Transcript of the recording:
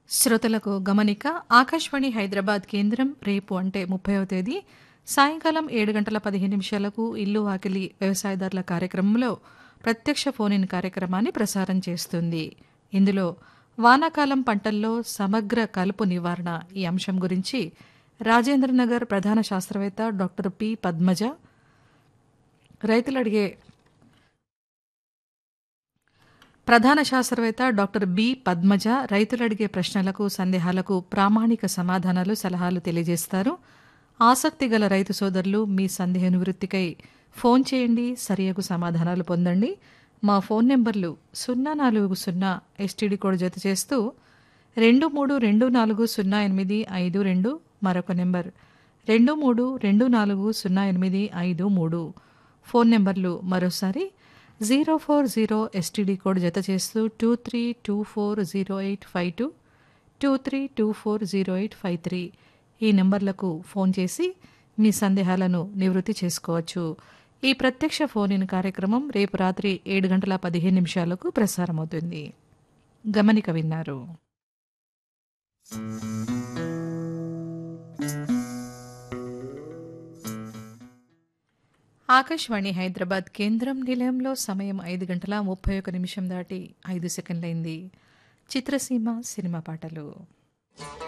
శ్రోతలకు గమనిక ఆకాశవాణి హైదరాబాద్ కేంద్రం రేపు అంటే ముప్పైవ తేదీ సాయంకాలం ఏడు గంటల పదిహేను నిమిషాలకు ఇల్లు వాకిలి వ్యవసాయదారుల కార్యక్రమంలో ప్రత్యక్ష ఫోన్ ఇన్ కార్యక్రమాన్ని ప్రసారం చేస్తుంది ఇందులో వానాకాలం పంటల్లో సమగ్ర కలుపు నివారణ ఈ అంశం గురించి రాజేంద్రనగర్ ప్రధాన శాస్త్రవేత్త డాక్టర్ పి పద్మజ రైతులు అడిగే ప్రధాన శాస్త్రవేత్త డాక్టర్ బి పద్మజ రైతులు అడిగే ప్రశ్నలకు సందేహాలకు ప్రామాణిక సమాధానాలు సలహాలు తెలియజేస్తారు ఆసక్తి గల రైతు సోదరులు మీ సందేహ నివృత్తికై ఫోన్ చేయండి సరియగు సమాధానాలు పొందండి మా ఫోన్ నెంబర్లు సున్నా నాలుగు సున్నా ఎస్టీడీ కోడ్ జత చేస్తూ రెండు మూడు రెండు నాలుగు సున్నా ఎనిమిది ఐదు రెండు మరొక నెంబర్ రెండు మూడు రెండు నాలుగు సున్నా ఎనిమిది ఐదు మూడు ఫోన్ నెంబర్లు మరోసారి zero four zero STD code జత చేస్తూ two three two four zero eight five two two three two four zero eight five three ఈ నెంబర్లకు ఫోన్ చేసి మీ సందేహాలను నివృత్తి చేసుకోవచ్చు ఈ ప్రత్యక్ష ఫోన్ ఇన్ కార్యక్రమం రేపు రాత్రి ఏడు గంటల పదిహేను నిమిషాలకు ప్రసారమవుతుంది గమనిక విన్నారు ఆకాశవాణి హైదరాబాద్ కేంద్రం నిలయంలో సమయం ఐదు గంటల ముప్పై ఒక నిమిషం దాటి ఐదు సెకండ్లైంది చిత్రసీమ సినిమా పాటలు